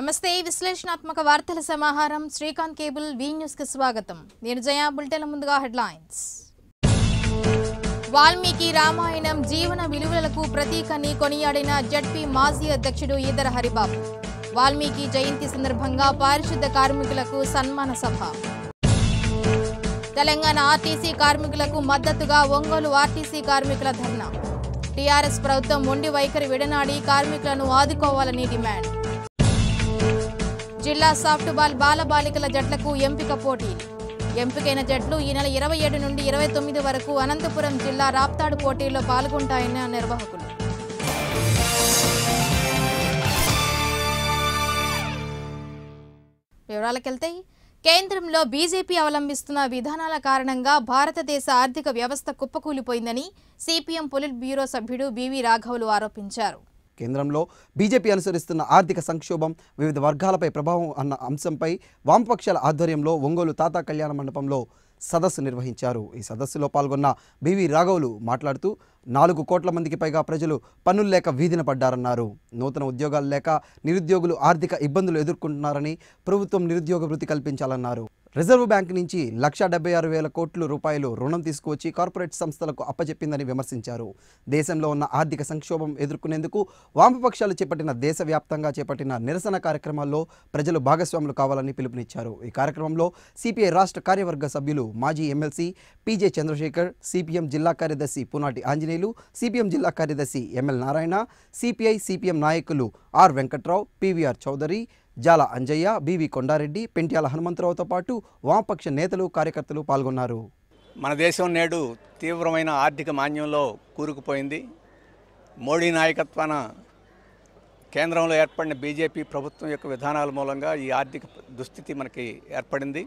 నమస్తే విశ్లేషణాత్మక వార్తల సమాహారం శ్రీకాంత్ కేబుల్ వి న్యూస్ కి స్వాగతం నేను జయా బులెటిన్ల ముందుగా హెడ్లైన్స్ వాల్మీకి రామాయణం జీవన విలువలకు ప్రతీకని కొనియాడిన జడ్పీ మాజీ అధ్యక్షుడు ఈదర హరిబాబు వాల్మీకి జయంతి సందర్భంగా పారిశుద్ధ కార్మికులకు సన్మాన సభ తెలంగాణ ఆర్టీసీ కార్మికులకు మద్దతుగా ఒంగోలు ఆర్టీసీ కార్మికుల ధర్నా టీఆర్ఎస్ ప్రభుత్వం మొండి వైఖరి విడనాడి కార్మికులను ఆదుకోవాలని డిమాండ్ జిల్లా సాఫ్ట్బాల్ బాలబాలికల జట్లకు ఎంపిక పోటీ ఎంపికైన జట్లు ఈ నెల ఇరవై ఏడు నుండి ఇరవై తొమ్మిది వరకు అనంతపురం జిల్లా రాప్తాడు పోటీల్లో పాల్గొంటాయన్న నిర్వాహకులు వివరాలకెళ్తే కేంద్రంలో బీజేపీ అవలంబిస్తున్న విధానాల కారణంగా భారతదేశ ఆర్థిక వ్యవస్థ కుప్పకూలిపోయిందని సిపిఎం పొలిట్ బ్యూరో సభ్యుడు బివి రాఘవులు ఆరోపించారు కేంద్రంలో బీజేపీ అనుసరిస్తున్న ఆర్థిక సంక్షోభం వివిధ వర్గాలపై ప్రభావం అన్న అంశంపై వామపక్షాల ఆధ్వర్యంలో ఒంగోలు తాతా కళ్యాణ మండపంలో సదస్సు నిర్వహించారు ఈ సదస్సులో పాల్గొన్న బివి రాఘవులు మాట్లాడుతూ నాలుగు కోట్ల మందికి పైగా ప్రజలు పన్నులు లేక వీధిన పడ్డారన్నారు నూతన ఉద్యోగాలు లేక నిరుద్యోగులు ఆర్థిక ఇబ్బందులు ఎదుర్కొంటున్నారని ప్రభుత్వం నిరుద్యోగ వృత్తి కల్పించాలన్నారు రిజర్వ్ బ్యాంక్ నుంచి లక్ష డెబ్బై ఆరు వేల కోట్ల రూపాయలు రుణం తీసుకువచ్చి కార్పొరేట్ సంస్థలకు అప్పచెప్పిందని విమర్శించారు దేశంలో ఉన్న ఆర్థిక సంక్షోభం ఎదుర్కొనేందుకు వామపక్షాలు చేపట్టిన దేశవ్యాప్తంగా చేపట్టిన నిరసన కార్యక్రమాల్లో ప్రజలు భాగస్వాములు కావాలని పిలుపునిచ్చారు ఈ కార్యక్రమంలో సిపిఐ రాష్ట్ర కార్యవర్గ సభ్యులు మాజీ ఎమ్మెల్సీ పీజే చంద్రశేఖర్ సిపిఎం జిల్లా కార్యదర్శి పునాటి ఆంజనేయులు సిపిఎం జిల్లా కార్యదర్శి ఎంఎల్ నారాయణ సిపిఐ సిపిఎం నాయకులు R Venkatrao PVR Chowdary Jala Anjaiah BV Kondareddy Pentyala హనుమంతరావుతో పాటు వామపక్ష నేతలు కార్యకర్తలు పాల్గొన్నారు మన దేశం నేడు తీవ్రమైన ఆర్థిక మాన్యంలో కూరుకుపోయింది మోడీ నాయకత్వాన కేంద్రంలో ఏర్పడిన బీజేపీ ప్రభుత్వం యొక్క విధానాల మూలంగా ఈ ఆర్థిక దుస్థితి మనకి ఏర్పడింది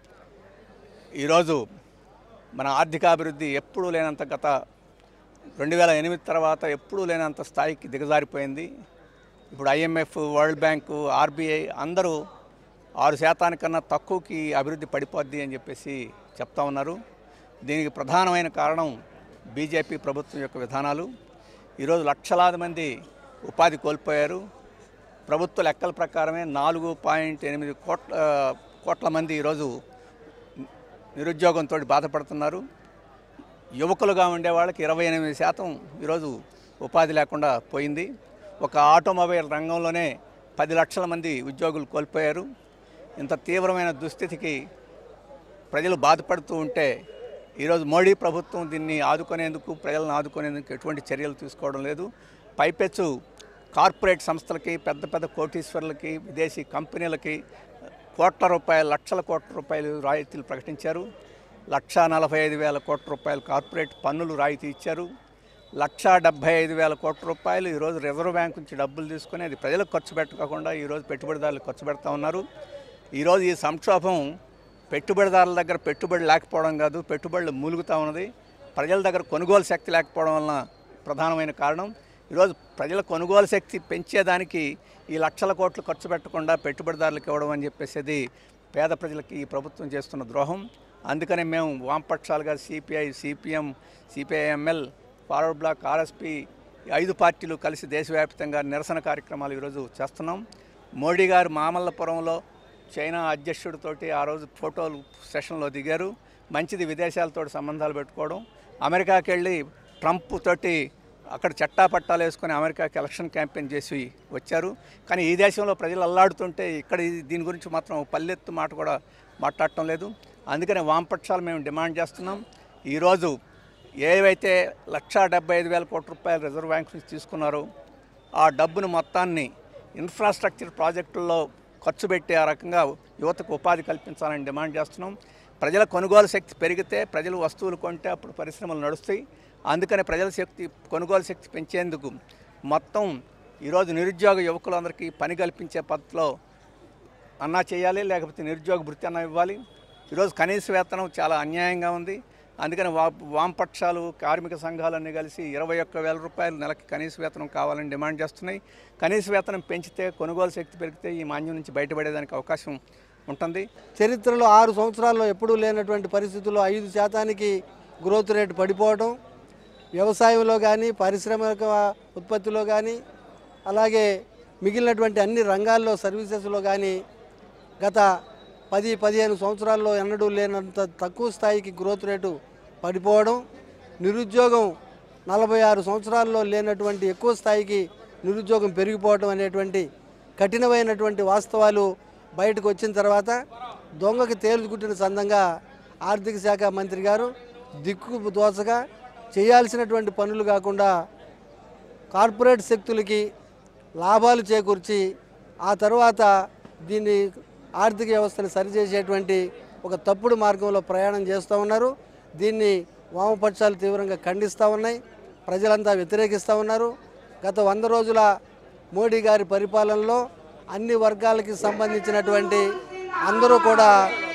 ఈరోజు మన ఆర్థిక అభివృద్ధి ఎప్పుడూ లేనంత గత రెండు వేల ఎనిమిది తర్వాత ఎప్పుడూ లేనంత స్థాయికి దిగజారిపోయింది ఇప్పుడు ఐఎంఎఫ్ వరల్డ్ బ్యాంకు ఆర్బీఐ అందరూ ఆరు శాతానికన్నా తక్కువకి అభివృద్ధి పడిపోద్ది అని చెప్పేసి చెప్తా ఉన్నారు దీనికి ప్రధానమైన కారణం బీజేపీ ప్రభుత్వం యొక్క విధానాలు ఈరోజు లక్షలాది మంది ఉపాధి కోల్పోయారు ప్రభుత్వ లెక్కల ప్రకారమే నాలుగు పాయింట్ ఎనిమిది కోట్ల కోట్ల మంది ఈరోజు నిరుద్యోగంతో బాధపడుతున్నారు యువకులుగా ఉండే వాళ్ళకి ఇరవై ఎనిమిది శాతం ఈరోజు ఉపాధి లేకుండా పోయింది ఒక ఆటోమొబైల్ రంగంలోనే పది లక్షల మంది ఉద్యోగులు కోల్పోయారు ఇంత తీవ్రమైన దుస్థితికి ప్రజలు బాధపడుతూ ఉంటే ఈరోజు మోడీ ప్రభుత్వం దీన్ని ఆదుకునేందుకు ప్రజలను ఆదుకునేందుకు ఎటువంటి చర్యలు తీసుకోవడం లేదు పైపెచ్చు కార్పొరేట్ సంస్థలకి పెద్ద పెద్ద కోటీశ్వర్లకి విదేశీ కంపెనీలకి కోట్ల రూపాయలు లక్షల కోట్ల రూపాయలు రాయితీలు ప్రకటించారు లక్ష నలభై ఐదు వేల కోట్ల రూపాయలు కార్పొరేట్ పన్నులు రాయితీ ఇచ్చారు లక్ష డెబ్బై ఐదు వేల కోట్ల రూపాయలు ఈరోజు రిజర్వ్ బ్యాంక్ నుంచి డబ్బులు తీసుకుని అది ప్రజలకు ఖర్చు పెట్టకుండా ఈరోజు పెట్టుబడిదారులు ఖర్చు పెడతా ఉన్నారు ఈరోజు ఈ సంక్షోభం పెట్టుబడిదారుల దగ్గర పెట్టుబడి లేకపోవడం కాదు పెట్టుబడులు మూలుగుతూ ఉన్నది ప్రజల దగ్గర కొనుగోలు శక్తి లేకపోవడం వలన ప్రధానమైన కారణం ఈరోజు ప్రజల కొనుగోలు శక్తి పెంచేదానికి ఈ లక్షల కోట్లు ఖర్చు పెట్టకుండా పెట్టుబడిదారులకు ఇవ్వడం అని చెప్పేసి అది పేద ప్రజలకి ఈ ప్రభుత్వం చేస్తున్న ద్రోహం అందుకనే మేము వామపక్షాలుగా CPI CPM CPI ML forward bloc RSP ఈ ఐదు పార్టీలు కలిసి దేశవ్యాప్తంగా నిరసన కార్యక్రమాలు ఈరోజు చేస్తున్నాం మోడీ గారు మామల్లపురంలో చైనా అధ్యక్షుడితోటి ఆ రోజు ఫోటోలు సెషన్లో దిగారు మంచిది విదేశాలతో సంబంధాలు పెట్టుకోవడం అమెరికాకి వెళ్ళి ట్రంప్ తోటి అక్కడ చట్టా పట్టాలు వేసుకొని అమెరికాకి ఎలక్షన్ క్యాంపెయిన్ చేసి వచ్చారు కానీ ఈ దేశంలో ప్రజలు అల్లాడుతుంటే ఇక్కడ ఇది- దీని గురించి మాత్రం పల్లెత్తు మాట కూడా మాట్లాడటం లేదు అందుకనే వామపక్షాలు మేము డిమాండ్ చేస్తున్నాం ఈరోజు ఏవైతే లక్షా డెబ్బై ఐదు వేల కోట్ల రూపాయలు రిజర్వ్ బ్యాంక్ నుంచి తీసుకున్నారో ఆ డబ్బును మొత్తాన్ని ఇన్ఫ్రాస్ట్రక్చర్ ప్రాజెక్టుల్లో ఖర్చు పెట్టి ఆ రకంగా యువతకు ఉపాధి కల్పించాలని డిమాండ్ చేస్తున్నాం ప్రజల కొనుగోలు శక్తి పెరిగితే ప్రజలు వస్తువులు కొంటే అప్పుడు పరిశ్రమలు నడుస్తాయి అందుకని ప్రజల శక్తి కొనుగోలు శక్తి పెంచేందుకు మొత్తం ఈరోజు నిరుద్యోగ యువకులందరికీ పని కల్పించే పద్ధతిలో అన్నా చేయాలి లేకపోతే నిరుద్యోగ భృతి అన్నా ఇవ్వాలి ఈరోజు కనీస వేతనం చాలా అన్యాయంగా ఉంది అందుకని వా వామపక్షాలు కార్మిక సంఘాలన్నీ కలిసి ఇరవై ఒక్క వేల రూపాయలు నెలకి కనీస వేతనం కావాలని డిమాండ్ చేస్తున్నాయి కనీస వేతనం పెంచితే కొనుగోలు శక్తి పెరిగితే ఈ మాన్యం నుంచి బయటపడేదానికి అవకాశం ఉంటుంది చరిత్రలో ఆరు సంవత్సరాల్లో ఎప్పుడూ లేనటువంటి పరిస్థితుల్లో ఐదు శాతానికి గ్రోత్ రేట్ పడిపోవడం వ్యవసాయంలో కానీ పారిశ్రామిక ఉత్పత్తిలో కానీ అలాగే మిగిలినటువంటి అన్ని రంగాల్లో సర్వీసెస్లో కానీ గత పది పదిహేను సంవత్సరాల్లో ఎన్నడూ లేనంత తక్కువ స్థాయికి గ్రోత్ రేటు పడిపోవడం నిరుద్యోగం నలభై ఆరు సంవత్సరాల్లో లేనటువంటి ఎక్కువ స్థాయికి నిరుద్యోగం పెరిగిపోవడం అనేటువంటి కఠినమైనటువంటి వాస్తవాలు బయటకు వచ్చిన తర్వాత దొంగకి తేలు కుట్టిన సందంగా ఆర్థిక శాఖ మంత్రి గారు దిక్కు దోచగా చేయాల్సినటువంటి పనులు కాకుండా కార్పొరేట్ శక్తులకి లాభాలు చేకూర్చి ఆ తర్వాత దీన్ని ఆర్థిక వ్యవస్థను సరిచేసేటువంటి ఒక తప్పుడు మార్గంలో ప్రయాణం చేస్తూ ఉన్నారు దీన్ని వామపక్షాలు తీవ్రంగా ఖండిస్తూ ఉన్నాయి ప్రజలంతా వ్యతిరేకిస్తూ ఉన్నారు గత వంద రోజుల మోడీ గారి పరిపాలనలో అన్ని వర్గాలకి సంబంధించినటువంటి అందరూ కూడా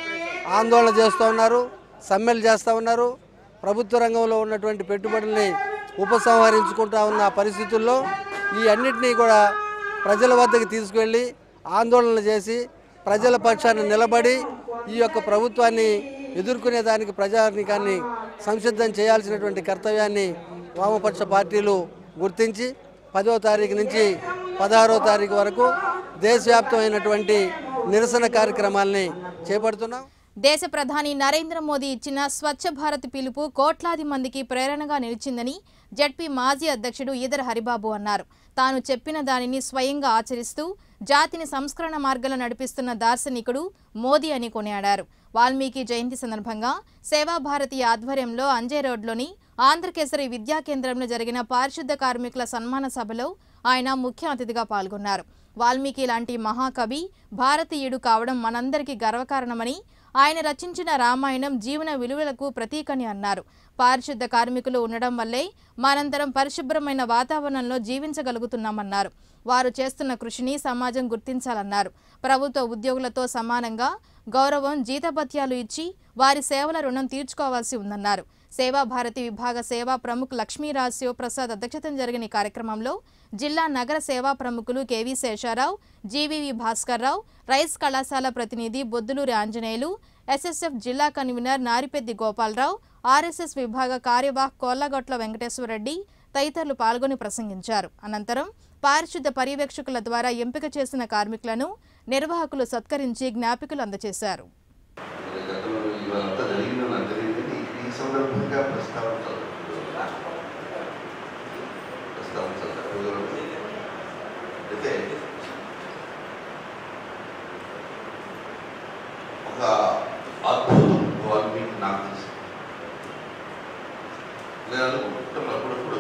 ఆందోళన చేస్తూ ఉన్నారు సమ్మెలు చేస్తూ ఉన్నారు ప్రభుత్వ రంగంలో ఉన్నటువంటి పెట్టుబడుల్ని ఉపసంహరించుకుంటా ఉన్న పరిస్థితుల్లో ఈ అన్నిటినీ కూడా ప్రజల వద్దకు తీసుకువెళ్ళి ఆందోళనలు చేసి ప్రజల పక్షాన నిలబడి ఈ యొక్క ప్రభుత్వాన్ని ఎదుర్కొనే దానికి ప్రజానికాన్ని సంసిద్ధం చేయాల్సినటువంటి కర్తవ్యాన్ని వామపక్ష పార్టీలు గుర్తించి పదో తారీఖు నుంచి పదహారో తారీఖు వరకు దేశవ్యాప్తమైనటువంటి నిరసన కార్యక్రమాల్ని చేపడుతున్నాం దేశ ప్రధాని నరేంద్ర మోదీ ఇచ్చిన స్వచ్ఛ భారత్ పిలుపు కోట్లాది మందికి ప్రేరణగా నిలిచిందని జడ్పీ మాజీ అధ్యక్షుడు ఈదర హరిబాబు అన్నారు తాను చెప్పిన దానిని స్వయంగా ఆచరిస్తూ జాతిని సంస్కరణ మార్గంలో నడిపిస్తున్న దార్శనికుడు మోదీ అని కొనియాడారు వాల్మీకి జయంతి సందర్భంగా సేవాభారతి ఆధ్వర్యంలో అంజయ్ రోడ్లోని ఆంధ్రకేసరి విద్యా కేంద్రంలో జరిగిన పారిశుద్ధ కార్మికుల సన్మాన సభలో ఆయన ముఖ్య అతిథిగా పాల్గొన్నారు వాల్మీకి లాంటి మహాకవి భారతీయుడు కావడం మనందరికీ గర్వకారణమని ఆయన రచించిన రామాయణం జీవన విలువలకు ప్రతీకని అన్నారు పారిశుద్ధ కార్మికులు ఉండడం వల్లే మనందరం పరిశుభ్రమైన వాతావరణంలో జీవించగలుగుతున్నామన్నారు వారు చేస్తున్న కృషిని సమాజం గుర్తించాలన్నారు ప్రభుత్వ ఉద్యోగులతో సమానంగా గౌరవం జీతభత్యాలు ఇచ్చి వారి సేవల రుణం తీర్చుకోవాల్సి ఉందన్నారు సేవాభారతి విభాగ సేవా ప్రముఖ్ లక్ష్మీరాజ్ శివప్రసాద్ అధ్యక్షతన జరిగిన ఈ కార్యక్రమంలో జిల్లా నగర సేవా ప్రముఖులు కెవి శేషారావు జీవీవి భాస్కర్రావు రైస్ కళాశాల ప్రతినిధి బొద్దులూరి ఆంజనేయులు ఎస్ఎస్ఎఫ్ జిల్లా కన్వీనర్ నారిపెద్ది గోపాలరావు ఆర్ఎస్ఎస్ విభాగ కార్యవాహ్ కోళ్లగొట్ల వెంకటేశ్వరరెడ్డి తదితరులు పాల్గొని ప్రసంగించారు అనంతరం పారిశుద్ధ పర్యవేక్షకుల ద్వారా ఎంపిక చేసిన కార్మికులను నిర్వాహకులు సత్కరించి జ్ఞాపికలు అందజేశారు మరి గతంలో ఇవాళంతా జరిగిందని నాకు తెలియదు కానీ ఈ సందర్భంగా ప్రస్తావించాలి ప్రస్తావించాలి కుదరదు. అయితే ఒక అద్భుతం వాల్మీకి నాకు తెలుసు నేను అనుకుంటున్నాను అప్పుడప్పుడు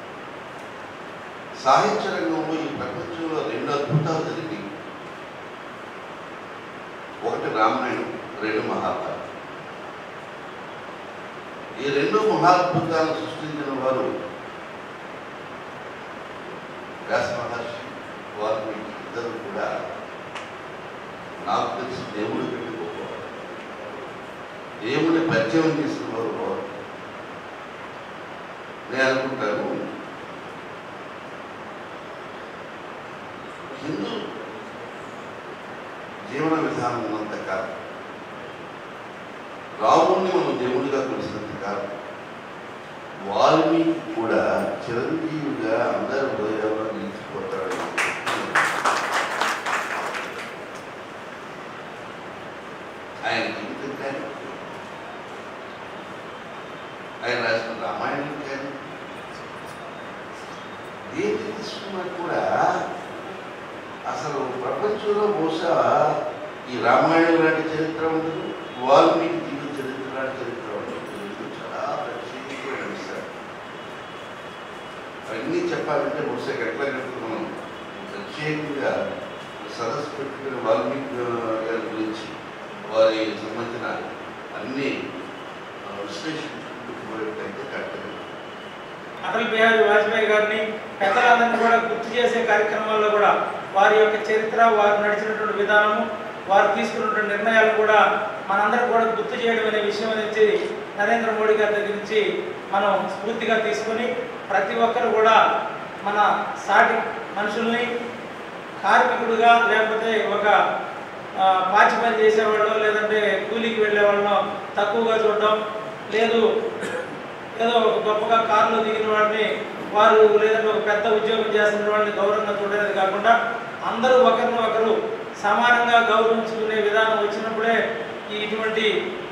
సాహిత్య రంగంలో ఈ ప్రపంచంలో రెండు అద్భుతాలు జరిగి ఒకటి రామాయణం రెండు మహాభారతం ఈ రెండు మహాద్భుతాలను సృష్టించిన వారు వ్యాస మహర్షి వాల్మీకి ఇద్దరు కూడా నాకు తెలిసి దేవుడు పెట్టుకోవాలి దేవుడిని పరిచయం చేసిన వారు వారు నేను అనుకుంటాను హిందూ జీవన విధానం ఉన్నంత కాలం రాముణ్ణి మనం దేవుడిగా కొలిసినంత కాలం వాల్మీకి కూడా చిరంజీవిగా అందరి హృదయాల్లో నిలిచిపోతాడు ఆయన జీవితం కానీ ఆయన రాసిన రామాయణం కానీ దేని తీసుకున్నా కూడా అసలు ప్రపంచంలో బహుశా ఈ రామాయణం లాంటి చరిత్ర ఉండదు వాల్మీకి జీవిత చరిత్ర లాంటి చరిత్ర ఉండదు ఇది చాలా ప్రత్యేకమైన విషయాలు అవన్నీ చెప్పాలంటే బహుశా ఎట్లా కనుక మనం ప్రత్యేకంగా సదస్సు పెట్టుకుని వాల్మీకి గారి గురించి వారి సంబంధించిన అన్ని ఆ, విశ్లేషించుకుంటూ పోయేటైతే కరెక్ట్గా అటల్ బిహారీ వాజ్పేయి గారిని పెద్దలందరినీ కూడా గుర్తు చేసే కార్యక్రమాల్లో కూడా వారి యొక్క చరిత్ర వారు నడిచినటువంటి విధానము వారు తీసుకున్నటువంటి నిర్ణయాలు కూడా మనందరం కూడా గుర్తు చేయడం అనే విషయం అనేది నరేంద్ర మోడీ గారి దగ్గర నుంచి మనం స్ఫూర్తిగా తీసుకొని ప్రతి ఒక్కరు కూడా మన సాటి మనుషుల్ని కార్మికుడుగా లేకపోతే ఒక ఆ, పాచి పని చేసేవాళ్ళు లేదంటే కూలీకి వెళ్ళే వాళ్ళను తక్కువగా చూడడం లేదు ఏదో ఒక గొప్పగా కారులో దిగిన వాడిని వారు లేదంటే ఒక పెద్ద ఉద్యోగం చేస్తున్న వాళ్ళని గౌరవంగా చూడలేదు కాకుండా అందరూ ఒకరిని ఒకరు సమానంగా గౌరవించుకునే విధానం వచ్చినప్పుడే ఈ ఇటువంటి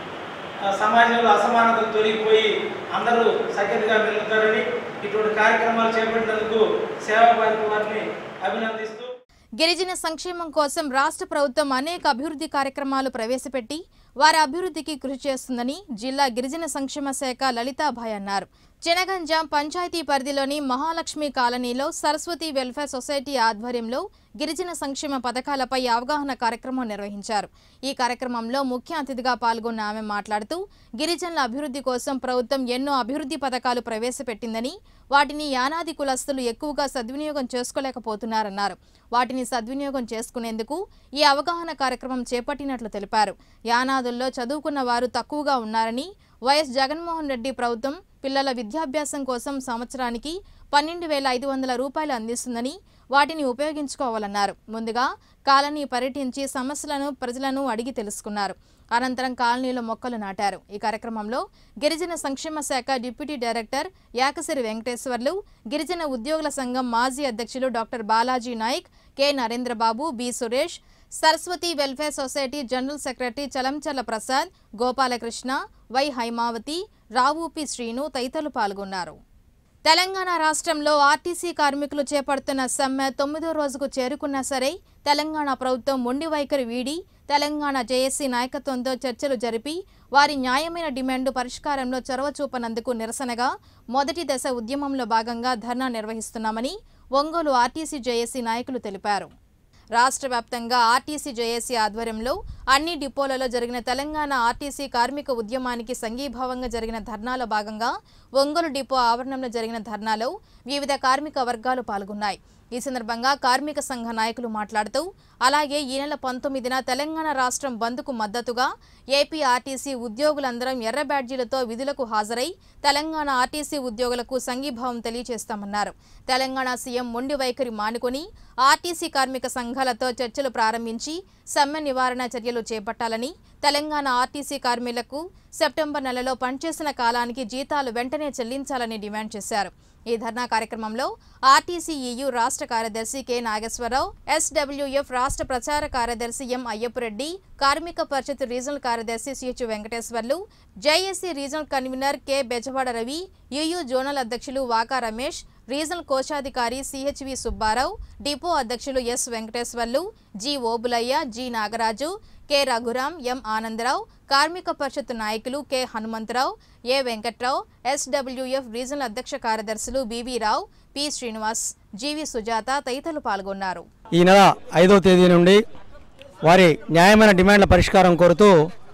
ఆ, సమాజంలో అసమానతలు తొలగిపోయి అందరూ సఖ్యతగా మెలుగుతారని ఇటువంటి కార్యక్రమాలు చేపట్టినందుకు సేవా భారతి వారిని అభినందిస్తూ గిరిజన సంక్షేమం కోసం రాష్ట్ర ప్రభుత్వం అనేక అభివృద్ధి కార్యక్రమాలు ప్రవేశపెట్టి వారి అభివృద్ధికి కృషి చేస్తుందని జిల్లా గిరిజన సంక్షేమ శాఖ లలితాభాయ్ అన్నారు చినగంజాం పంచాయతీ పరిధిలోని మహాలక్ష్మి కాలనీలో సరస్వతి వెల్ఫేర్ సొసైటీ ఆధ్వర్యంలో గిరిజన సంక్షేమ పథకాలపై అవగాహన కార్యక్రమం నిర్వహించారు ఈ కార్యక్రమంలో ముఖ్య అతిథిగా పాల్గొన్న ఆమె మాట్లాడుతూ గిరిజనుల అభివృద్ధి కోసం ప్రభుత్వం ఎన్నో అభివృద్ధి పథకాలు ప్రవేశపెట్టిందని వాటిని యానాది కులస్తులు ఎక్కువగా సద్వినియోగం చేసుకోలేకపోతున్నారన్నారు వాటిని సద్వినియోగం చేసుకునేందుకు ఈ అవగాహన కార్యక్రమం చేపట్టినట్లు తెలిపారు యానాదుల్లో చదువుకున్న వారు తక్కువగా ఉన్నారని వైఎస్ జగన్మోహన్ రెడ్డి ప్రభుత్వం పిల్లల విద్యాభ్యాసం కోసం సంవత్సరానికి పన్నెండు వేల ఐదు వందల రూపాయలు అందిస్తుందని వాటిని ఉపయోగించుకోవాలన్నారు ముందుగా కాలనీ పర్యటించి సమస్యలను ప్రజలను అడిగి తెలుసుకున్నారు అనంతరం కాలనీలో మొక్కలు నాటారు ఈ కార్యక్రమంలో గిరిజన సంక్షేమ శాఖ డిప్యూటీ డైరెక్టర్ యాకసిరి వెంకటేశ్వర్లు గిరిజన ఉద్యోగుల సంఘం మాజీ అధ్యక్షులు doctor Balaji Naik K Narendrababu B Suresh Saraswati welfare society general secretary Chalamcharla Prasad Gopalakrishna Y Haimavathi రావూపి శ్రీను తదితరులు పాల్గొన్నారు తెలంగాణ రాష్ట్రంలో ఆర్టీసీ కార్మికులు చేపడుతున్న సమ్మె తొమ్మిదో రోజుకు చేరుకున్నా సరే తెలంగాణ ప్రభుత్వం మొండి వైఖరి వీడి తెలంగాణ జేఏసీ నాయకత్వంతో చర్చలు జరిపి వారి న్యాయమైన డిమాండ్ పరిష్కారంలో చొరవ చూపనందుకు నిరసనగా మొదటి దశ ఉద్యమంలో భాగంగా ధర్నా నిర్వహిస్తున్నామని ఒంగోలు ఆర్టీసీ జేఏసీ నాయకులు తెలిపారు రాష్ట్ర వ్యాప్తంగా ఆర్టీసీ జేఏసీ ఆధ్వర్యంలో అన్ని డిపోలలో జరిగిన తెలంగాణ ఆర్టీసీ కార్మిక ఉద్యమానికి సంఘీభావంగా జరిగిన ధర్నాలో భాగంగా ఒంగోలు డిపో ఆవరణంలో జరిగిన ధర్నాలో వివిధ కార్మిక వర్గాలు పాల్గొన్నాయి ఈ సందర్భంగా కార్మిక సంఘ నాయకులు మాట్లాడుతూ అలాగే ఈ నెల పంతొమ్మిదిన తెలంగాణ రాష్ట్రం బంద్కు మద్దతుగా ఏపీ ఆర్టీసీ ఉద్యోగులందరం ఎర్ర బ్యాడ్జీలతో విధులకు హాజరై తెలంగాణ ఆర్టీసీ ఉద్యోగులకు సంఘీభావం తెలియజేస్తామన్నారు తెలంగాణ సీఎం మొండి వైఖరి మానుకొని ఆర్టీసీ కార్మిక సంఘాలతో చర్చలు ప్రారంభించి సమ్మె నివారణ చర్యలు చేపట్టాలని తెలంగాణ ఆర్టీసీ కార్మికులకు సెప్టెంబర్ నెలలో పనిచేసిన కాలానికి జీతాలు వెంటనే చెల్లించాలని డిమాండ్ చేశారు ఈ ధర్నా కార్యక్రమంలో ఆర్టీసీఈయు రాష్ట్ర కార్యదర్శి కె నాగేశ్వరరావు ఎస్డబ్ల్యూఎఫ్ రాష్ట్ర ప్రచార కార్యదర్శి ఎం అయ్యప్పరెడ్డి కార్మిక పరిషత్ రీజనల్ కార్యదర్శి CH Venkateswarlu JAC regional convener K Bejawada Ravi యుయు జోనల్ అధ్యక్షులు వాకా రమేష్ రీజనల్ కోశాధికారి సిహెచ్వి సుబ్బారావు డిపో అధ్యక్షులు S Venkateswarlu G Obulaiah G Nagaraju K Raghuram M Anandarao Karmika Parishad నాయకులు K Hanumantharao A Venkatrao SWF regional అధ్యక్ష కార్యదర్శులు బివి రావు పి శ్రీనివాస్ జీవి సుజాత తదితరులు పాల్గొన్నారు ఈ నెల ఐదవ తేదీ నుండి వారి న్యాయమైన డిమాండ్ల పరిష్కారం కోరుతూ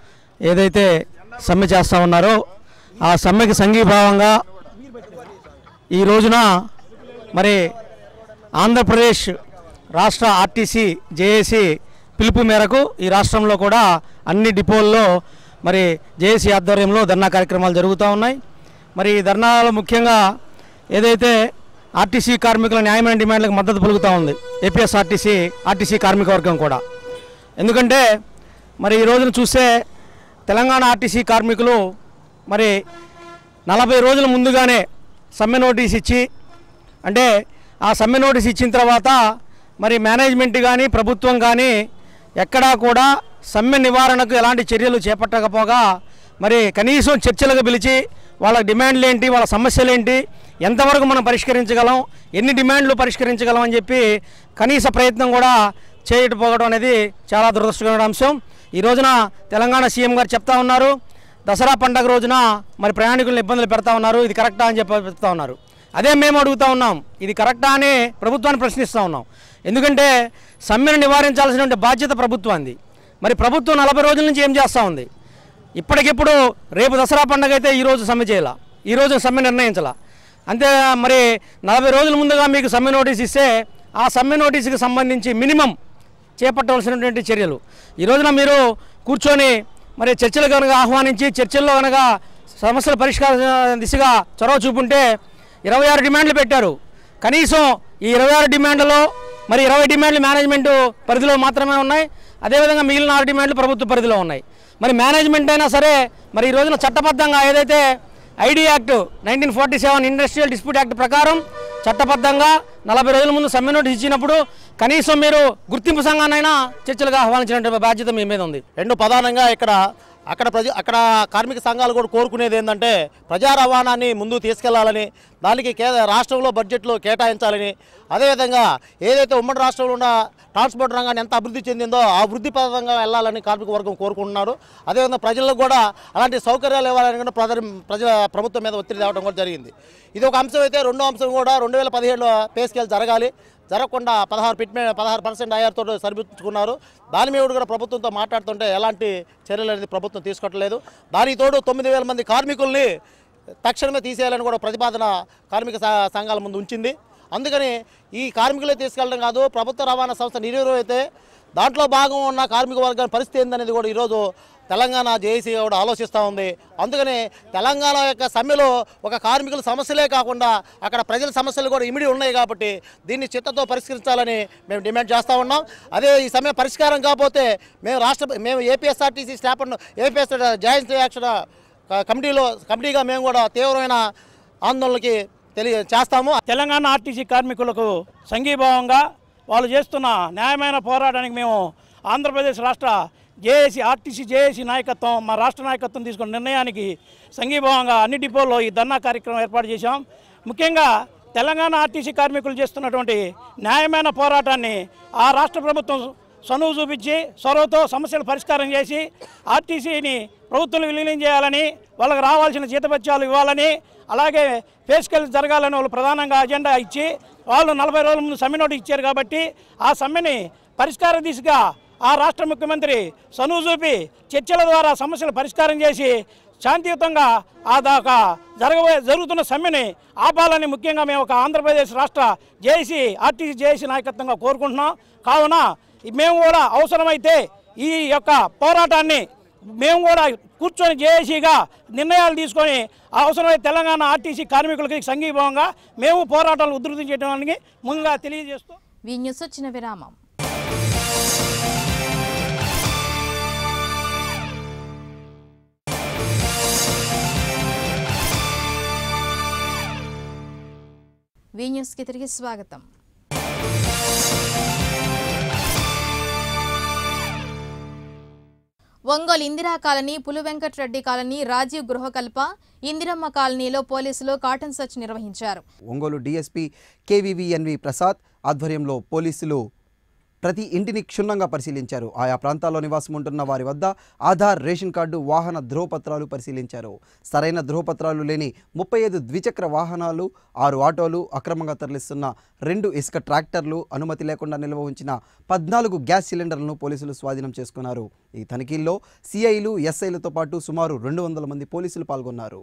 ఏదైతే సమ్మె చేస్తూ ఉన్నారో ఆ సమ్మెకి సంఘీభావంగా ఈ రోజున మరి ఆంధ్రప్రదేశ్ రాష్ట్ర ఆర్టీసీ జేఏసీ పిలుపు మేరకు ఈ రాష్ట్రంలో కూడా అన్ని డిపోల్లో మరి జేఏసీ ఆధ్వర్యంలో ధర్నా కార్యక్రమాలు జరుగుతూ ఉన్నాయి మరి ఈ ధర్నాలో ముఖ్యంగా ఏదైతే ఆర్టీసీ కార్మికుల న్యాయమైన డిమాండ్లకు మద్దతు పలుకుతూ ఉంది ఏపీఎస్ఆర్టీసీ ఆర్టీసీ కార్మిక వర్గం కూడా ఎందుకంటే మరి ఈ రోజున చూస్తే తెలంగాణ ఆర్టీసీ కార్మికులు మరి నలభై రోజుల ముందుగానే సమ్మె నోటీస్ ఇచ్చి అంటే ఆ సమ్మె నోటీస్ ఇచ్చిన తర్వాత మరి మేనేజ్మెంట్ కానీ ప్రభుత్వం కానీ ఎక్కడా కూడా సమ్మె నివారణకు ఎలాంటి చర్యలు చేపట్టకపోగా మరి కనీసం చర్చలకు పిలిచి వాళ్ళ డిమాండ్లు ఏంటి వాళ్ళ సమస్యలు ఏంటి ఎంతవరకు మనం పరిష్కరించగలం ఎన్ని డిమాండ్లు పరిష్కరించగలం అని చెప్పి కనీస ప్రయత్నం కూడా చేయకపోవడం అనేది చాలా దురదృష్టకరమైన అంశం ఈ రోజున తెలంగాణ సీఎం గారు చెప్తా ఉన్నారు దసరా పండగ రోజున మరి ప్రయాణికులను ఇబ్బందులు పెడతా ఉన్నారు ఇది కరెక్టా అని చెప్పి చెప్తా ఉన్నారు అదే మేము అడుగుతా ఉన్నాం ఇది కరెక్టా అని ప్రభుత్వాన్ని ప్రశ్నిస్తూ ఉన్నాం ఎందుకంటే సమ్మెను నివారించాల్సిన బాధ్యత ప్రభుత్వాన్ని మరి ప్రభుత్వం నలభై రోజుల నుంచి ఏం చేస్తూ ఉంది ఇప్పటికిప్పుడు రేపు దసరా పండగ అయితే ఈరోజు సమ్మె చేయాల ఈరోజు సమ్మె నిర్ణయించాల అంతే మరి నలభై రోజుల ముందుగా మీకు సమ్మె నోటీస్ ఇస్తే ఆ సమ్మె నోటీసుకి సంబంధించి మినిమం చేపట్టవలసినటువంటి చర్యలు ఈ రోజున మీరు కూర్చొని మరి చర్చలు కనుక ఆహ్వానించి చర్చల్లో కనుక సమస్యల పరిష్కార దిశగా చొరవ చూపుంటే ఇరవై ఆరు డిమాండ్లు పెట్టారు కనీసం ఈ ఇరవై ఆరు డిమాండ్లలో మరి ఇరవై డిమాండ్లు మేనేజ్మెంట్ పరిధిలో మాత్రమే ఉన్నాయి అదేవిధంగా మిగిలిన ఆరు డిమాండ్లు ప్రభుత్వ పరిధిలో ఉన్నాయి మరి మేనేజ్మెంట్ అయినా సరే మరి ఈ రోజున చట్టబద్ధంగా ఏదైతే ID act nineteen forty seven industrial dispute act ప్రకారం చట్టబద్ధంగా నలభై రోజుల ముందు సమ్మె నోటీస్ ఇచ్చినప్పుడు కనీసం మీరు గుర్తింపు సంఘాన్నైనా చర్చలుగా ఆహ్వానించినటువంటి బాధ్యత మీ మీద ఉంది రెండు ప్రధానంగా ఇక్కడ అక్కడ ప్రజ అక్కడ కార్మిక సంఘాలు కూడా కోరుకునేది ఏంటంటే ప్రజా రవాణాన్ని ముందు తీసుకెళ్లాలని దానికి కే రాష్ట్రంలో బడ్జెట్లో కేటాయించాలని అదేవిధంగా ఏదైతే ఉమ్మడి రాష్ట్రంలో ఉన్న ట్రాన్స్పోర్ట్ రంగాన్ని ఎంత అభివృద్ధి చెందిందో ఆ అభివృద్ధి పరంగా వెళ్ళాలని కార్మిక వర్గం కోరుకుంటున్నారు అదేవిధంగా ప్రజలకు కూడా అలాంటి సౌకర్యాలు ఇవ్వాలని కూడా ప్రజ ప్రజ ప్రభుత్వం మీద ఒత్తిడి తేవడం కూడా జరిగింది ఇది ఒక అంశం అయితే రెండో అంశం కూడా రెండు వేల పదిహేడులో పే స్కేల్ జరగాలి జరగకుండా పదహారు పిట్ పదహారు పర్సెంట్ ఐఆర్తో సరిపించుకున్నారు దాని మీద కూడా ప్రభుత్వంతో మాట్లాడుతుంటే ఎలాంటి చర్యలు అనేది ప్రభుత్వం తీసుకోవట్లేదు దానికి తోడు తొమ్మిది వేల మంది కార్మికుల్ని తక్షణమే తీసేయాలని కూడా ప్రతిపాదన కార్మిక స- సంఘాల ముందు ఉంచింది అందుకని ఈ కార్మికులే తీసుకెళ్ళడం కాదు ప్రభుత్వ రవాణా సంస్థ నిర్వహితే దాంట్లో భాగం ఉన్న కార్మిక వర్గాల పరిస్థితి ఏందనేది కూడా ఈరోజు తెలంగాణ జేఏసీ కూడా ఆలోచిస్తూ ఉంది అందుకని తెలంగాణ యొక్క సమ్మెలో ఒక కార్మికుల సమస్యలే కాకుండా అక్కడ ప్రజల సమస్యలు కూడా ఇమిడి ఉన్నాయి కాబట్టి దీన్ని చిత్తతో పరిష్కరించాలని మేము డిమాండ్ చేస్తూ ఉన్నాం అదే ఈ సమ్మె పరిష్కారం కాకపోతే మేము రాష్ట్ర మేము APSRTC staff APS joint action కమిటీలో కమిటీగా మేము కూడా తీవ్రమైన ఆందోళనకి తెలియ చేస్తాము తెలంగాణ ఆర్టీసీ కార్మికులకు సంఘీభావంగా వాళ్ళు చేస్తున్న న్యాయమైన పోరాటానికి మేము ఆంధ్రప్రదేశ్ రాష్ట్ర జేఏసీ ఆర్టీసీ జేఏసీ నాయకత్వం మా రాష్ట్ర నాయకత్వం తీసుకున్న నిర్ణయానికి సంఘీభావంగా అన్ని డిపోల్లో ఈ ధర్నా కార్యక్రమం ఏర్పాటు చేశాం ముఖ్యంగా తెలంగాణ ఆర్టీసీ కార్మికులు చేస్తున్నటువంటి న్యాయమైన పోరాటాన్ని ఆ రాష్ట్ర ప్రభుత్వం చనువు చూపించి చొరవతో సమస్యలు పరిష్కారం చేసి ఆర్టీసీని ప్రభుత్వం విలీనం చేయాలని వాళ్ళకి రావాల్సిన జీతభత్యాలు ఇవ్వాలని అలాగే ఫేస్కెల్ జరగాలని వాళ్ళు ప్రధానంగా అజెండా ఇచ్చి వాళ్ళు నలభై రోజుల ముందు సమ్మె నోటు ఇచ్చారు కాబట్టి ఆ సమ్మెని పరిష్కార దిశగా ఆ రాష్ట్ర ముఖ్యమంత్రి చనువు చూపి చర్చల ద్వారా సమస్యలు పరిష్కారం చేసి శాంతియుతంగా ఆ దాకా జరగబోయే జరుగుతున్న సమ్మెని ఆపాలని ముఖ్యంగా మేము ఒక ఆంధ్రప్రదేశ్ రాష్ట్ర జేఏసీ ఆర్టీసీ జేఏసీ నాయకత్వంగా కోరుకుంటున్నాం కావున మేము కూడా అవసరమైతే ఈ యొక్క పోరాటాన్ని మేము కూడా కూర్చొని జేఏసీగా నిర్ణయాలు తీసుకొని అవసరమైతే తెలంగాణ ఆర్టీసీ కార్మికులకి సంఘీభావంగా మేము పోరాటాలు ఉధృతం చేయడానికి ముందుగా తెలియజేస్తూ వి న్యూస్ వచ్చిన విరామం వి న్యూస్కి తిరిగి స్వాగతం ఒంగోలు ఇందిరా కాలనీ పులువెంకట్రెడ్డి కాలనీ రాజీవ్ గృహకల్ప ఇందిరమ్మ కాలనీలో పోలీసులు కాటన్ సర్చ్ నిర్వహించారు ఒంగోలు డీఎస్పీ కేవీవీఎన్వి ప్రసాద్ ఆధ్వర్యంలో పోలీసులు ప్రతి ఇంటిని క్షుణ్ణంగా పరిశీలించారు ఆయా ప్రాంతాల్లో నివాసం ఉంటున్న వారి వద్ద ఆధార్ రేషన్ కార్డు వాహన ధ్రువపత్రాలు పరిశీలించారు సరైన ధ్రువపత్రాలు లేని ముప్పై ఐదు ద్విచక్ర వాహనాలు ఆరు ఆటోలు అక్రమంగా తరలిస్తున్న రెండు ఇసుక ట్రాక్టర్లు అనుమతి లేకుండా నిల్వ ఉంచిన పద్నాలుగు గ్యాస్ సిలిండర్లను పోలీసులు స్వాధీనం చేసుకున్నారు ఈ తనిఖీల్లో సిఐలు ఎస్ఐలతో పాటు సుమారు రెండు వందల మంది పోలీసులు పాల్గొన్నారు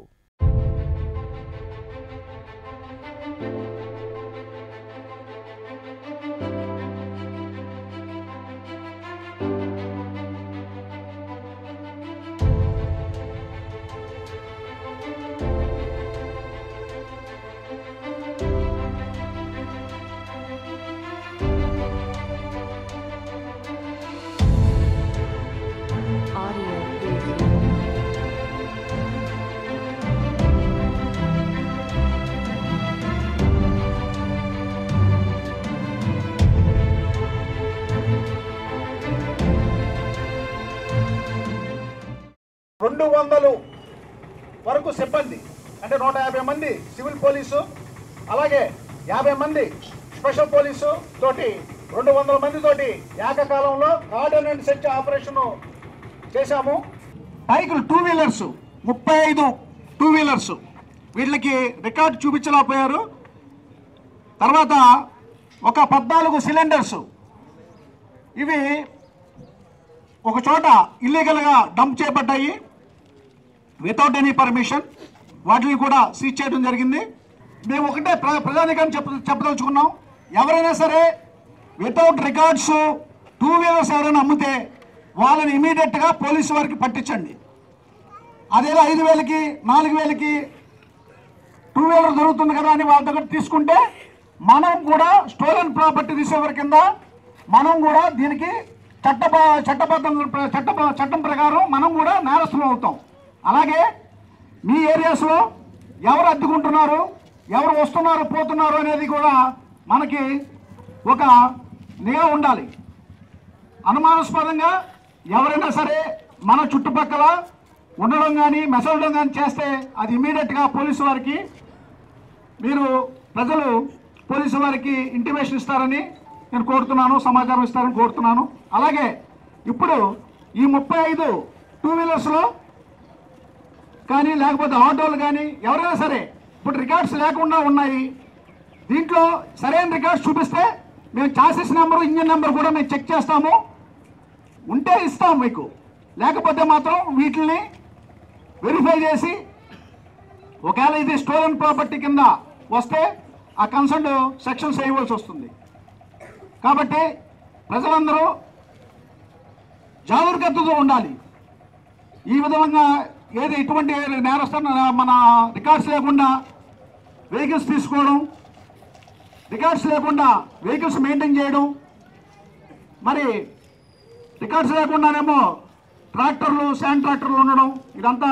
రెండు వందలు వరకు సిబ్బంది అంటే నూట యాభై మంది సివిల్ పోలీసు అలాగే యాభై మంది స్పెషల్ పోలీసు తోటి రెండు వందల మంది తోటి ఏకకాలంలో కార్డన్ అండ్ సెర్చ్ ఆపరేషన్ చేశాము బైకులు టూ వీలర్స్ ముప్పై ఐదు టూ వీలర్స్ వీళ్ళకి రికార్డు చూపించలేకపోయారు తర్వాత ఒక పద్నాలుగు సిలిండర్స్ ఇవి ఒక చోట ఇల్లీగల్గా డంప్ చేయబడ్డాయి వితౌట్ ఎనీ పర్మిషన్ వాటిని కూడా సీజ్ చేయడం జరిగింది మేము ఒకటే ప్ర ప్రధానికాన్ని చెప్ప చెప్పదలుచుకున్నాం ఎవరైనా సరే వితౌట్ రికార్డ్స్ టూ వీలర్స్ ఎవరైనా అమ్మితే వాళ్ళని ఇమీడియట్గా పోలీసు వారికి పట్టించండి అదేదో ఐదు వేలకి నాలుగు వేలకి టూ వీలర్ దొరుకుతుంది కదా అని వాళ్ళ దగ్గర తీసుకుంటే మనం కూడా స్టోలన్ ప్రాపర్టీ రిసీవర్ కింద మనం కూడా దీనికి చట్ట చట్టబద్ధం చట్ట చట్టం ప్రకారం మనం కూడా నేరస్తులం అవుతాం అలాగే మీ ఏరియాస్లో ఎవరు అడ్డుకుంటున్నారు ఎవరు వస్తున్నారు పోతున్నారు అనేది కూడా మనకి ఒక నిఘా ఉండాలి అనుమానాస్పదంగా ఎవరైనా సరే మన చుట్టుపక్కల ఉండడం కానీ మెసలడం కానీ చేస్తే అది ఇమీడియట్గా పోలీసు వారికి మీరు ప్రజలు పోలీసు వారికి ఇంటిమేషన్ ఇస్తారని నేను కోరుతున్నాను సమాచారం ఇస్తారని కోరుతున్నాను అలాగే ఇప్పుడు ఈ ముప్పై ఐదు టూ వీలర్స్లో కానీ లేకపోతే ఆటోలు కానీ ఎవరైనా సరే ఇప్పుడు రికార్డ్స్ లేకుండా ఉన్నాయి దీంట్లో సరైన రికార్డ్స్ చూపిస్తే మేము చాసెస్ నెంబర్ ఇంజిన్ నెంబర్ కూడా మేము చెక్ చేస్తాము ఉంటే ఇస్తాం మీకు లేకపోతే మాత్రం వీటిని వెరిఫై చేసి ఒకవేళ ఇది స్టోలన్ ప్రాపర్టీ కింద వస్తే ఆ కన్సర్న్ సెక్షన్ చేయవలసి వస్తుంది కాబట్టి ప్రజలందరూ జాగ్రత్తతో ఉండాలి ఈ విధంగా ఏది ఇటువంటి నేరస్థాన మన రికార్డ్స్ లేకుండా వెహికల్స్ తీసుకోవడం రికార్డ్స్ లేకుండా వెహికల్స్ మెయింటైన్ చేయడం మరి రికార్డ్స్ లేకుండానేమో ట్రాక్టర్లు శాండ్ ట్రాక్టర్లు ఉండడం ఇదంతా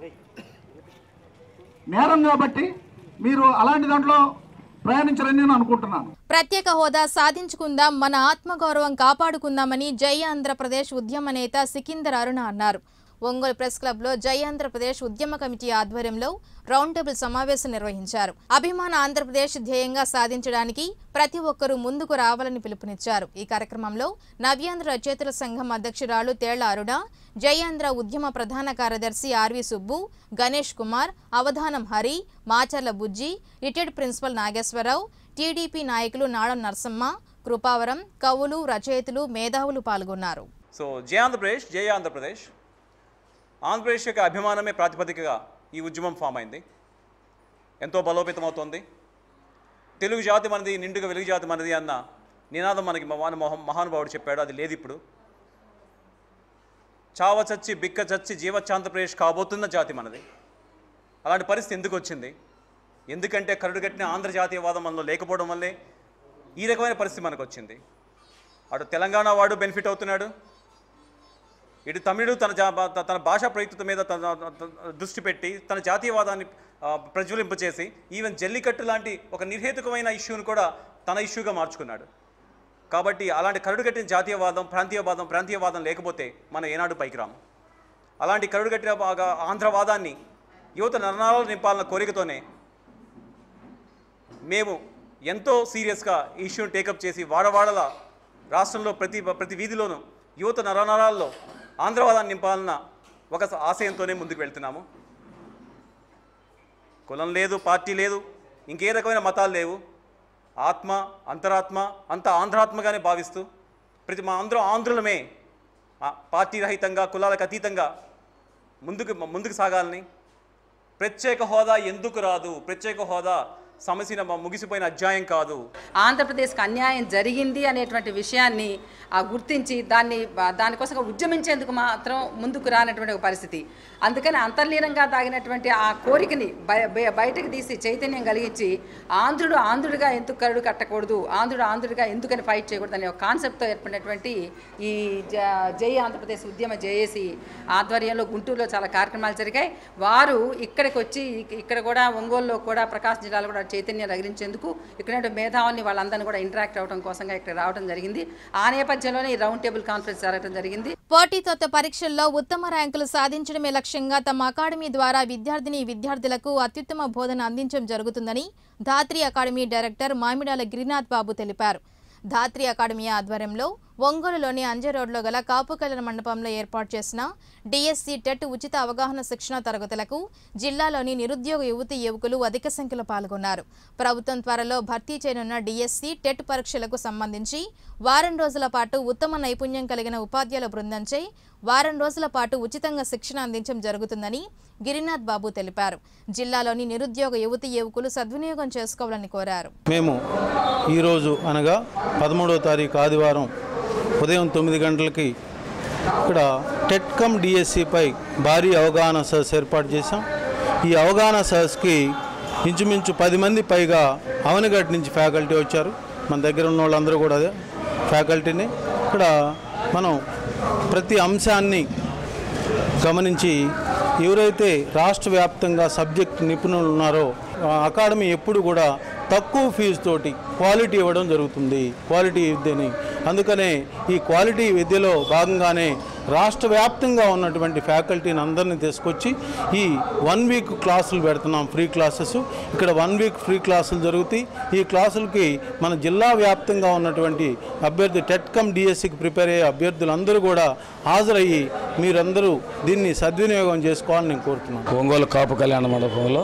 నేరం కాబట్టి మీరు అలాంటి దాంట్లో ప్రయాణించారని నేను అనుకుంటున్నాను ప్రత్యేక హోదా సాధించుకుందాం మన ఆత్మగౌరవం కాపాడుకుందామని జై ఆంధ్రప్రదేశ్ ఉద్యమ నేత సికిందర్ అరుణ అన్నారు ఒంగోలు ప్రెస్ క్లబ్లో జై ఆంధ్రప్రదేశ్ ఉద్యమ కమిటీ ఆధ్వర్యంలో రౌండ్ టేబుల్ సమావేశం నిర్వహించారు అభిమాన ఆంధ్రప్రదేశ్ ధ్యేయంగా సాధించడానికి ప్రతి ఒక్కరూ ముందుకు రావాలని పిలుపునిచ్చారు ఈ కార్యక్రమంలో నవ్యాంధ్ర రచయితల సంఘం అధ్యక్షురాలు తేళ్ల అరుణ జై ఆంధ్ర ఉద్యమ ప్రధాన కార్యదర్శి RV Subbu Ganesh Kumar Avadhanam Hari Macharla Bujji retired principal Nageswararao TDP నాయకులు నాడం నరసమ్మ కృపావరం కవులు రచయితలు మేధావులు పాల్గొన్నారు సో జై ఆంధ్రప్రదేశ్ జై ఆంధ్రప్రదేశ్ ఆంధ్రప్రదేశ్ యొక్క అభిమానమే ప్రాతిపదికగా ఈ ఉద్యమం ఫామ్ అయింది ఎంతో బలోపేతమవుతోంది తెలుగు జాతి మనది నిండుగా వెలుగు జాతి మనది అన్న నినాదం మనకి మహాను మోహం మహానుభావుడు చెప్పాడు అది లేదు ఇప్పుడు చావ చచ్చి బిక్క చచ్చి జీవచ్చాంధ్రప్రదేశ్ కాబోతున్న జాతి మనది అలాంటి పరిస్థితి ఎందుకు వచ్చింది ఎందుకంటే కరుడుగట్టిన ఆంధ్ర జాతీయవాదం మనలో లేకపోవడం వల్లే ఈ రకమైన పరిస్థితి మనకు వచ్చింది అటు తెలంగాణ వాడు బెనిఫిట్ అవుతున్నాడు ఇటు తమిళుడు తన జా బా- తన భాషా ప్రయుక్తత మీద తన తన దృష్టి పెట్టి తన జాతీయవాదాన్ని ఆ, ప్రజ్వలింపచేసి ఈవెన్ జల్లికట్టు లాంటి ఒక నిర్హేతుకమైన ఇష్యూను కూడా తన ఇష్యూగా మార్చుకున్నాడు కాబట్టి అలాంటి కరుడుగట్టిన జాతీయవాదం ప్రాంతీయవాదం ప్రాంతీయవాదం లేకపోతే మనం ఏనాడు పైకి రాము అలాంటి కరుడుగట్టిన బాగా ఆంధ్రవాదాన్ని యువత నరనాలు నింపాలన్న కోరికతోనే మేము ఎంతో సీరియస్గా ఈ ఇష్యూని టేకప్ చేసి వాడవాడల రాష్ట్రంలో ప్రతి ప్రతి వీధిలోనూ యువత నరనరాల్లో ఆంధ్రవాదాన్ని నింపాలన్న ఒక ఆశయంతోనే ముందుకు వెళ్తున్నాము కులం లేదు పార్టీ లేదు ఇంకే రకమైన మతాలు లేవు ఆత్మ అంతరాత్మ అంత ఆంధ్రాత్మగానే భావిస్తూ ప్రతి మా అందరం ఆంధ్రులమే ఆ, పార్టీ రహితంగా కులాలకు అతీతంగా ముందుకు ముందుకు సాగాలని ప్రత్యేక హోదా ఎందుకు రాదు ప్రత్యేక హోదా సమస్య ముగిసిపోయిన అధ్యాయం కాదు ఆంధ్రప్రదేశ్కి అన్యాయం జరిగింది అనేటువంటి విషయాన్ని ఆ గుర్తించి దాన్ని ఆ, దానికోసం ఉద్యమించేందుకు మాత్రం ముందుకు రానటువంటి ఒక పరిస్థితి అందుకని అంతర్లీనంగా తాగినటువంటి ఆ కోరికని బయ బయ- బయటకు తీసి చైతన్యం కలిగించి ఆంధ్రుడు ఆంధ్రుడిగా ఎందుకు కరుడు కట్టకూడదు ఆంధ్రుడు ఆంధ్రుడిగా ఎందుకని ఫైట్ చేయకూడదు అనే ఒక కాన్సెప్ట్తో ఏర్పడినటువంటి ఈ జ- జై ఆంధ్రప్రదేశ్ ఉద్యమ జేఏసీ ఆధ్వర్యంలో గుంటూరులో చాలా కార్యక్రమాలు జరిగాయి వారు ఇక్కడికి వచ్చి ఇక్- ఇక్కడ కూడా ఒంగోలులో కూడా ప్రకాశం జిల్లాలో కూడా చైతన్యం రగిలించేందుకు ఇక్కడ మేధావుల్ని వాళ్ళందరినీ కూడా ఇంటరాక్ట్ అవ్వడం కోసంగా ఇక్కడ రావడం జరిగింది ఆ నేపథ్యంలోనే ఈ రౌండ్ టేబుల్ కాన్ఫరెన్స్ జరగడం జరిగింది పోటీతోత పరీక్షల్లో ఉత్తమ ర్యాంకులు సాధించడమే లక్ష్యంగా తమ అకాడమీ ద్వారా విద్యార్థిని విద్యార్థులకు అత్యుత్తమ బోధన అందించడం జరుగుతుందని ధాత్రి అకాడమీ డైరెక్టర్ మామిడాల గిరినాథ్ బాబు తెలిపారు ధాత్రి అకాడమీ ఆధ్వర్యంలో ఒంగోలులోని అంజే రోడ్లో గల కాపు కళ్యాణ మండపంలో ఏర్పాటు చేసిన డిఎస్సి టెట్ ఉచిత అవగాహన శిక్షణ తరగతులకు జిల్లాలోని నిరుద్యోగ యువతి యువకులు అధిక సంఖ్యలో పాల్గొన్నారు ప్రభుత్వం త్వరలో భర్తీ చేయనున్న డిఎస్సి టెట్ పరీక్షలకు సంబంధించి వారం రోజుల పాటు ఉత్తమ నైపుణ్యం కలిగిన ఉపాధ్యాయుల బృందంచే వారం రోజుల పాటు ఉచితంగా శిక్షణ అందించడం జరుగుతుందని గిరినాథ్ బాబు తెలిపారు జిల్లాలోని నిరుద్యోగ యువతి యువకులు సద్వినియోగం చేసుకోవాలని కోరారు మేము ఈరోజు అనగా పదమూడవ తారీఖు ఆదివారం ఉదయం తొమ్మిది గంటలకి ఇక్కడ టెట్కమ్ డిఎస్సిపై భారీ అవగాహన సదస్సు ఏర్పాటు చేశాం ఈ అవగాహన సదస్సుకి ఇంచుమించు పది మంది పైగా అవనగడ్డ నుంచి ఫ్యాకల్టీ వచ్చారు మన దగ్గర ఉన్న వాళ్ళందరూ కూడా అదే ఫ్యాకల్టీని ఇక్కడ మనం ప్రతి అంశాన్ని గమనించి ఎవరైతే రాష్ట్ర వ్యాప్తంగా సబ్జెక్ట్ నిపుణులు ఉన్నారో ఆ అకాడమీ ఎప్పుడు కూడా తక్కువ ఫీజు తోటి క్వాలిటీ ఇవ్వడం జరుగుతుంది క్వాలిటీ విద్యని అందుకనే ఈ క్వాలిటీ విద్యలో భాగంగానే రాష్ట్ర వ్యాప్తంగా ఉన్నటువంటి ఫ్యాకల్టీని అందరినీ తీసుకొచ్చి ఈ వన్ వీక్ క్లాసులు పెడుతున్నాం ఫ్రీ క్లాసెస్ ఇక్కడ వన్ వీక్ ఫ్రీ క్లాసులు జరుగుతాయి ఈ క్లాసులకి మన జిల్లా వ్యాప్తంగా ఉన్నటువంటి అభ్యర్థి టెట్ కమ్ డిఎస్సికి ప్రిపేర్ అయ్యే అభ్యర్థులందరూ కూడా హాజరయ్యి మీరందరూ దీన్ని సద్వినియోగం చేసుకోవాలని నేను కోరుతున్నాను ఒంగోలు కాపు కళ్యాణ మండపంలో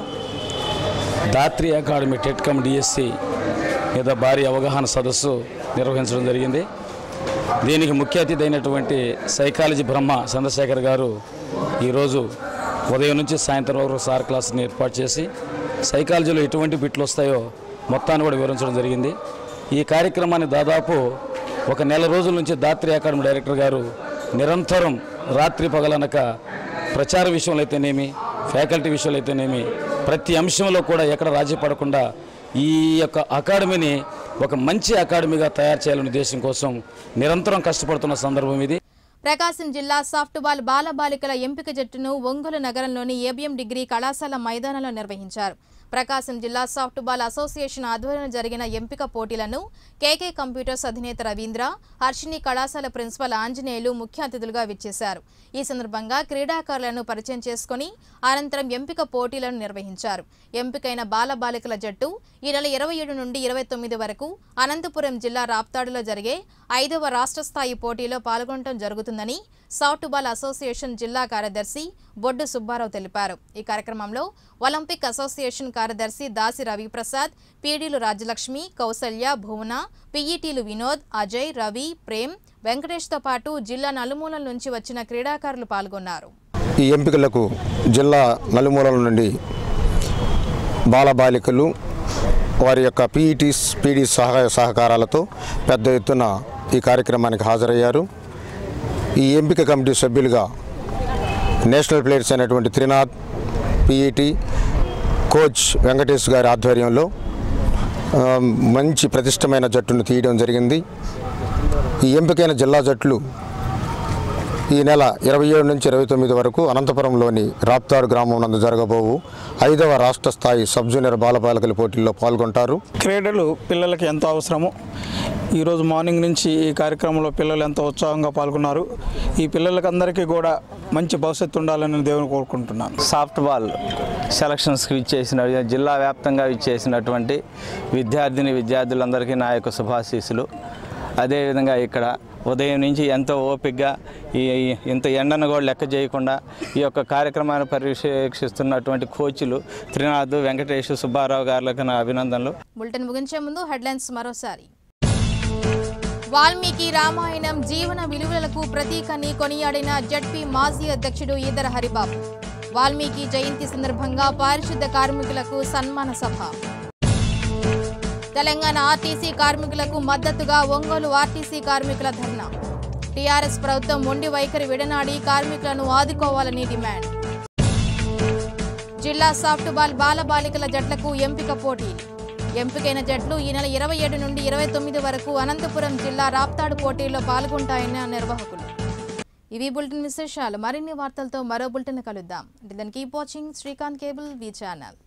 దాత్రి అకాడమీ టెట్కమ్ డిఎస్సి మీద భారీ అవగాహన సదస్సు నిర్వహించడం జరిగింది దీనికి ముఖ్య అతిథి అయినటువంటి సైకాలజీ బ్రహ్మ చంద్రశేఖర్ గారు ఈరోజు ఉదయం నుంచి సాయంత్రం వరకు సార్ క్లాస్ని ఏర్పాటు చేసి సైకాలజీలో ఎటువంటి బిట్లు వస్తాయో మొత్తాన్ని కూడా వివరించడం జరిగింది ఈ కార్యక్రమాన్ని దాదాపు ఒక నెల రోజుల నుంచి దాత్రి అకాడమీ డైరెక్టర్ గారు నిరంతరం రాత్రి పగలనక ప్రచార విషయంలో అయితేనేమి ఫ్యాకల్టీ విషయంలో అయితేనేమి ప్రతి అంశంలో కూడా ఎక్కడ రాజీ పడకుండా ఈ యొక్క అకాడమీని ఒక మంచి అకాడమీగా తయారు చేయాలనే ఉద్దేశం కోసం నిరంతరం కష్టపడుతున్న సందర్భం ఇది ప్రకాశం జిల్లా సాఫ్ట్బాల్ బాలబాలికల ఎంపిక జట్టును ఒంగోలు నగరంలోని ఏబిఎం డిగ్రీ కళాశాల మైదానంలో నిర్వహించారు ప్రకాశం జిల్లా సాఫ్ట్బాల్ అసోసియేషన్ ఆధ్వర్యంలో జరిగిన ఎంపిక పోటీలను కేకే కంప్యూటర్స్ అధినేత రవీంద్ర హర్షిని కళాశాల ప్రిన్సిపల్ ఆంజనేయులు ముఖ్య అతిథులుగా విచ్చేశారు ఈ సందర్భంగా క్రీడాకారులను పరిచయం చేసుకుని అనంతరం ఎంపిక పోటీలను నిర్వహించారు ఎంపికైన బాలబాలికల జట్టు ఈ నెల ఇరవై ఏడు నుండి ఇరవై తొమ్మిది వరకు అనంతపురం జిల్లా రాప్తాడులో జరిగే ఐదవ రాష్ట్ర స్థాయి పోటీలో పాల్గొనడం జరుగుతుందని సాఫ్ట్బాల్ అసోసియేషన్ జిల్లా కార్యదర్శి బొడ్డు సుబ్బారావు తెలిపారు ఈ కార్యక్రమంలో ఒలింపిక్ అసోసియేషన్ కార్యదర్శి దాసి రవిప్రసాద్ పీడీలు రాజ్యలక్ష్మి కౌసల్య భువన పిఈటీలు వినోద్ అజయ్ రవి ప్రేమ్ వెంకటేష్తో పాటు జిల్లా నలుమూలల నుంచి వచ్చిన క్రీడాకారులు పాల్గొన్నారు ఈ ఎంపికలకు జిల్లా నలుమూలల నుండి బాలబాలికలు వారి యొక్క పీఈటీస్ పీడీ సహాయ సహకారాలతో పెద్ద ఎత్తున ఈ కార్యక్రమానికి హాజరయ్యారు ఈ ఎంపిక కమిటీ సభ్యులుగా నేషనల్ ప్లేయర్స్ అయినటువంటి త్రినాథ్ పీఈటీ కోచ్ వెంకటేష్ గారి ఆధ్వర్యంలో ఆ, మంచి ప్రతిష్టమైన జట్టును తీయడం జరిగింది ఈ ఎంపికైన జిల్లా జట్లు ఈ నెల ఇరవై ఏడు నుంచి ఇరవై తొమ్మిది వరకు అనంతపురంలోని రాప్తాడు గ్రామం నందు జరగబోవు ఐదవ రాష్ట్ర స్థాయి సబ్ జూనియర్ బాలబాలికల పోటీల్లో పాల్గొంటారు క్రీడలు పిల్లలకి ఎంతో అవసరము ఈరోజు మార్నింగ్ నుంచి ఈ కార్యక్రమంలో పిల్లలు ఎంతో ఉత్సాహంగా పాల్గొన్నారు ఈ పిల్లలకందరికీ కూడా మంచి భవిష్యత్తు ఉండాలని దేవుని కోరుకుంటున్నాను సాఫ్ట్ బాల్ సెలక్షన్స్కి ఇచ్చేసిన జిల్లా వ్యాప్తంగా ఇచ్చేసినటువంటి విద్యార్థిని విద్యార్థులందరికీ నా యొక్క శుభాశీస్సులు అదేవిధంగా ఇక్కడ ఉదయం నుంచి ఎంతో ఓపికగా ఈ ఈ- ఇంత ఎండను కూడా లెక్క చేయకుండా ఈ యొక్క కార్యక్రమాన్ని పర్యవేక్షిస్తున్నటువంటి కోచ్లు త్రినాథ్ వెంకటేష్ సుబ్బారావు గారులకు నా అభినందనలు బులెటిన్ ముగించే ముందు హెడ్లైన్స్ మరోసారి వాల్మీకి రామాయణం జీవన విలువలకు ప్రతీకని కొనియాడిన జడ్పీ మాజీ అధ్యక్షుడు ఈదర హరిబాబు వాల్మీకి జయంతి సందర్భంగా పారిశుద్ధ కార్మికులకు సన్మాన సభ తెలంగాణ ఆర్టీసీ కార్మికులకు మద్దతుగా ఒంగోలు ఆర్టీసీ కార్మికుల ధర్నా టీఆర్ఎస్ ప్రభుత్వం మొండి వైఖరి విడనాడి కార్మికులను ఆదుకోవాలని డిమాండ్ జిల్లా సాఫ్ట్బాల్ బాలబాలికల జట్లకు ఎంపిక పోటీలు ఎంపికైన జట్లు ఈ నెల ఇరవై ఏడు నుండి ఇరవై తొమ్మిది వరకు అనంతపురం జిల్లా రాప్తాడు పోటీల్లో పాల్గొంటాయని నిర్వాహకులు ఇవి బులెటిన్ విశేషాలు మరిన్ని వార్తలతో మరో బులెటిన్ కలుద్దాం దానికి keep watching Srikanth cable V channel